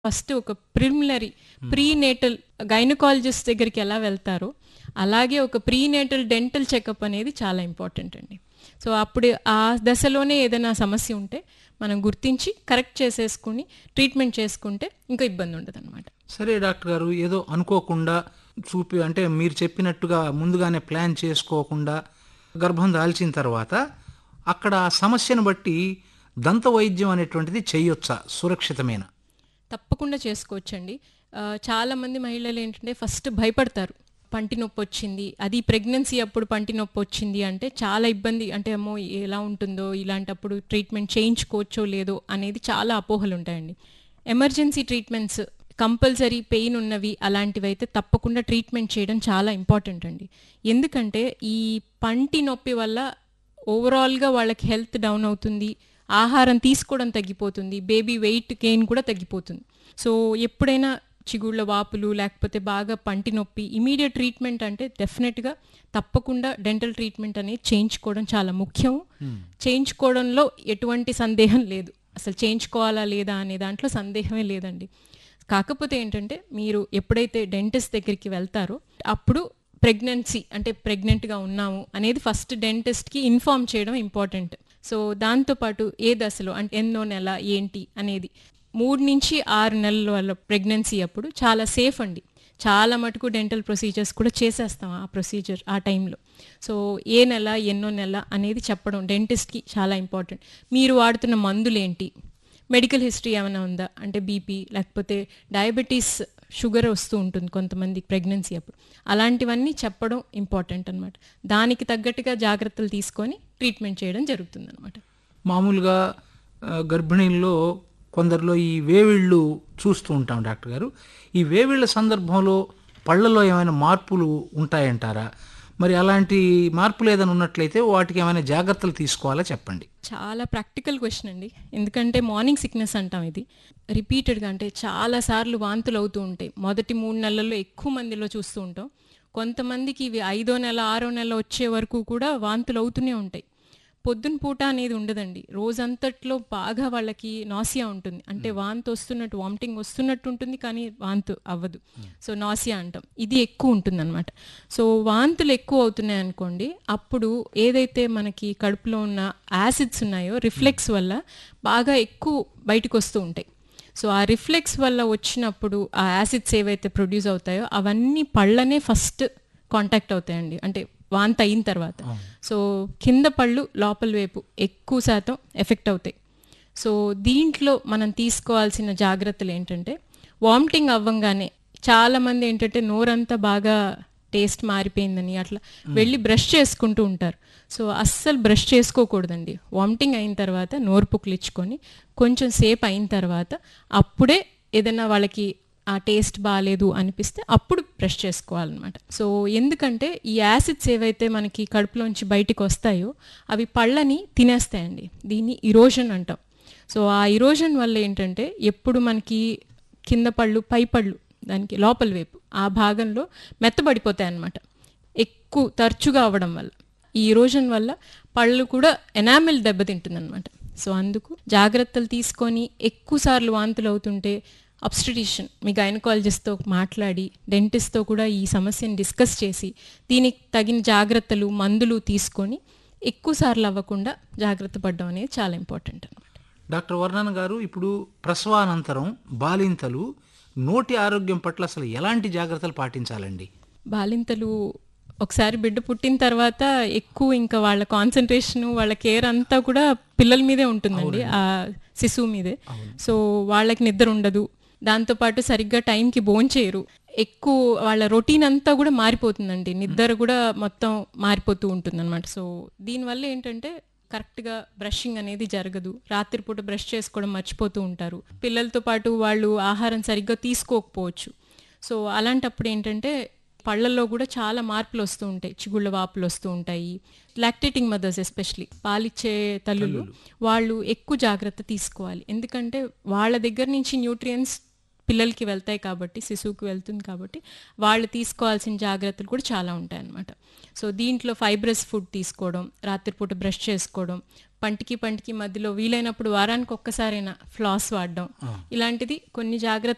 first ఒక preliminary pre natal gynaecologist దగ్గరికి ఎలా వెళ్తారో అలాగే ఒక ప్రీ నేటల్ డెంటల్ చెకప్ అనేది చాలా ఇంపార్టెంట్ అండి సో అప్పుడు ఆ దశలోనే ఏదైనా సమస్య ఉంటే మనం గుర్తించి కరెక్ట్ చేసేసుకుని ట్రీట్మెంట్ చేసుకుంటే ఇంకా ఇబ్బంది ఉండదు అనమాట సరే డాక్టర్ గారు ఏదో అనుకోకుండా చూపి అంటే మీరు చెప్పినట్టుగా ముందుగానే ప్లాన్ చేసుకోకుండా గర్భం దాల్చిన తర్వాత అక్కడ ఆ సమస్యను బట్టి దంత వైద్యం అనేటువంటిది చేయొచ్చా సురక్షితమైన తప్పకుండా చేసుకోవచ్చండి ఆ, చాలా మంది మహిళలు ఏంటంటే ఫస్ట్ భయపడతారు పంటి నొప్పి వచ్చింది అది ప్రెగ్నెన్సీ అప్పుడు పంటి నొప్పి వచ్చింది అంటే చాలా ఇబ్బంది అంటే అమ్మో ఎలా ఉంటుందో ఇలాంటప్పుడు ట్రీట్మెంట్ చేయించుకోవచ్చో లేదో అనేది చాలా అపోహలు ఉంటాయండి ఎమర్జెన్సీ ట్రీట్మెంట్స్ కంపల్సరీ పెయిన్ ఉన్నవి అలాంటివి అయితే తప్పకుండా ట్రీట్మెంట్ చేయడం చాలా ఇంపార్టెంట్ అండి ఎందుకంటే ఈ పంటి నొప్పి వల్ల ఓవరాల్గా వాళ్ళకి హెల్త్ డౌన్ అవుతుంది ఆహారం తీసుకోవడం తగ్గిపోతుంది బేబీ వెయిట్ గెయిన్ కూడా తగ్గిపోతుంది సో ఎప్పుడైనా చిగుళ్ళ వాపులు లేకపోతే బాగా పంటి నొప్పి ఇమీడియట్ ట్రీట్మెంట్ అంటే డెఫినెట్గా తప్పకుండా డెంటల్ ట్రీట్మెంట్ అనేది చేయించుకోవడం చాలా ముఖ్యం చేయించుకోవడంలో ఎటువంటి సందేహం లేదు అసలు చేయించుకోవాలా లేదా అనే దాంట్లో సందేహమే లేదండి కాకపోతే ఏంటంటే మీరు ఎప్పుడైతే డెంటిస్ట్ దగ్గరికి వెళ్తారో అప్పుడు ప్రెగ్నెన్సీ అంటే ప్రెగ్నెంట్గా ఉన్నాము అనేది ఫస్ట్ డెంటిస్ట్కి ఇన్ఫామ్ చేయడం ఇంపార్టెంట్ సో దాంతోపాటు ఏ దశలో అంటే ఎన్నో నెల ఏంటి అనేది మూడు నుంచి ఆరు నెలల వాళ్ళ ప్రెగ్నెన్సీ అప్పుడు చాలా సేఫ్ అండి చాలా మటుకు డెంటల్ ప్రొసీజర్స్ కూడా చేసేస్తాం ఆ ప్రొసీజర్ ఆ టైంలో సో ఏ నెల ఎన్నో నెల అనేది చెప్పడం డెంటిస్ట్కి చాలా ఇంపార్టెంట్ మీరు వాడుతున్న మందులు ఏంటి మెడికల్ హిస్టరీ ఏమైనా ఉందా అంటే బీపీ లేకపోతే డయాబెటీస్ షుగర్ వస్తూ ఉంటుంది కొంతమంది ప్రెగ్నెన్సీ అప్పుడు అలాంటివన్నీ చెప్పడం ఇంపార్టెంట్ అనమాట దానికి తగ్గట్టుగా జాగ్రత్తలు తీసుకొని ట్రీట్మెంట్ చేయడం జరుగుతుంది అనమాట మామూలుగా ఆ, గర్భిణీల్లో కొందరిలో ఈ వేవిళ్ళు చూస్తూ ఉంటాం డాక్టర్ గారు ఈ వేవిళ్ళ సందర్భంలో పళ్ళలో ఏమైనా మార్పులు ఉంటాయంటారా మరి అలాంటి మార్పులు ఏదైనా ఉన్నట్లయితే వాటికి ఏమైనా జాగ్రత్తలు తీసుకోవాలా చెప్పండి చాలా ప్రాక్టికల్ క్వశ్చన్ అండి ఎందుకంటే మార్నింగ్ సిక్నెస్ అంటాం ఇది రిపీటెడ్గా అంటే చాలా సార్లు వాంతులు అవుతూ ఉంటాయి మొదటి మూడు నెలల్లో ఎక్కువ మందిలో చూస్తూ ఉంటాం కొంతమందికి ఇవి ఐదో నెల ఆరో నెల వచ్చే వరకు కూడా వాంతులు అవుతూనే ఉంటాయి పొద్దున పూట అనేది ఉండదండి రోజంతట్లో బాగా వాళ్ళకి నాసియా ఉంటుంది అంటే వాంతి వస్తున్నట్టు వామిటింగ్ వస్తున్నట్టు ఉంటుంది కానీ వాంతు అవ్వదు సో నాసియా అంటాం ఇది ఎక్కువ ఉంటుంది అనమాట సో వాంతులు ఎక్కువ అవుతున్నాయి అనుకోండి అప్పుడు ఏదైతే మనకి కడుపులో ఉన్న యాసిడ్స్ ఉన్నాయో రిఫ్లెక్స్ వల్ల బాగా ఎక్కువ బయటకు వస్తూ ఉంటాయి సో ఆ రిఫ్లెక్స్ వల్ల వచ్చినప్పుడు ఆ యాసిడ్స్ ఏవైతే ప్రొడ్యూస్ అవుతాయో అవన్నీ పళ్ళనే ఫస్ట్ కాంటాక్ట్ అవుతాయండి అంటే వాంత అయిన తర్వాత సో కింద పళ్ళు లోపల వైపు ఎక్కువ శాతం ఎఫెక్ట్ అవుతాయి సో దీంట్లో మనం తీసుకోవాల్సిన జాగ్రత్తలు ఏంటంటే వామిటింగ్ అవ్వంగానే చాలా మంది ఏంటంటే నోరంతా బాగా టేస్ట్ మారిపోయిందని అట్లా వెళ్ళి బ్రష్ చేసుకుంటూ ఉంటారు సో అస్సలు బ్రష్ చేసుకోకూడదండి వామిటింగ్ అయిన తర్వాత నోరు పుక్కిలిచ్చుకొని కొంచెం సేపు అయిన తర్వాత అప్పుడే ఏదైనా వాళ్ళకి ఆ టేస్ట్ బాగాలేదు అనిపిస్తే అప్పుడు బ్రష్ చేసుకోవాలన్నమాట సో ఎందుకంటే ఈ యాసిడ్స్ ఏవైతే మనకి కడుపులోంచి బయటికి వస్తాయో అవి పళ్ళని తినేస్తాయండి దీన్ని ఇరోజన్ అంటాం సో ఆ ఇరోజన్ వల్ల ఏంటంటే ఎప్పుడు మనకి కింద పళ్ళు పై పళ్ళు దానికి లోపల వైపు ఆ భాగంలో మెత్తబడిపోతాయి అన్నమాట ఎక్కువ తరచుగా అవ్వడం వల్ల ఈ ఇరోజన్ వల్ల పళ్ళు కూడా ఎనామిల్ దెబ్బతింటుందన్నమాట సో అందుకు జాగ్రత్తలు తీసుకొని ఎక్కువ సార్లు వాంతులు అవుతుంటే అబ్స్టిటిషన్ మీ గైనకాలజిస్ట్తో మాట్లాడి డెంటిస్ట్తో కూడా ఈ సమస్యను డిస్కస్ చేసి దీనికి తగిన జాగ్రత్తలు మందులు తీసుకొని ఎక్కువ సార్లు అవ్వకుండా జాగ్రత్త పడడం అనేది చాలా ఇంపార్టెంట్ అనమాట డాక్టర్ వర్ణన్ గారు ఇప్పుడు ప్రసవానంతరం బాలింతలు నోటి ఆరోగ్యం పట్ల అసలు ఎలాంటి జాగ్రత్తలు పాటించాలండి బాలింతలు ఒకసారి బిడ్డ పుట్టిన తర్వాత ఎక్కువ ఇంకా వాళ్ళ కాన్సన్ట్రేషన్ వాళ్ళ కేర్ అంతా కూడా పిల్లల మీదే ఉంటుందండి ఆ శిశువు మీదే సో వాళ్ళకి నిద్ర ఉండదు దాంతోపాటు సరిగ్గా టైంకి భోంచేయరు ఎక్కువ వాళ్ళ రొటీన్ అంతా కూడా మారిపోతుందండి నిద్ర కూడా మొత్తం మారిపోతూ ఉంటుంది సో దీనివల్ల ఏంటంటే కరెక్ట్గా బ్రషింగ్ అనేది జరగదు రాత్రిపూట బ్రష్ చేసుకోవడం మర్చిపోతూ ఉంటారు పిల్లలతో పాటు వాళ్ళు ఆహారం సరిగ్గా తీసుకోకపోవచ్చు సో అలాంటప్పుడు ఏంటంటే పళ్ళల్లో కూడా చాలా మార్పులు వస్తూ ఉంటాయి చిగుళ్ళ వాపులు వస్తూ ఉంటాయి లాక్టేటింగ్ మదర్స్ ఎస్పెషలీ పాలిచ్చే తల్లులు వాళ్ళు ఎక్కువ జాగ్రత్త తీసుకోవాలి ఎందుకంటే వాళ్ళ దగ్గర నుంచి న్యూట్రియన్స్ పిల్లలకి వెళ్తాయి కాబట్టి శిశువుకి వెళ్తుంది కాబట్టి వాళ్ళు తీసుకోవాల్సిన జాగ్రత్తలు కూడా చాలా ఉంటాయి అన్నమాట సో దీంట్లో ఫైబ్రస్ ఫుడ్ తీసుకోవడం రాత్రిపూట బ్రష్ చేసుకోవడం పంటికి పంటికి మధ్యలో వీలైనప్పుడు వారానికి ఒక్కసారైనా ఫ్లాస్ వాడడం ఇలాంటిది కొన్ని జాగ్రత్తలు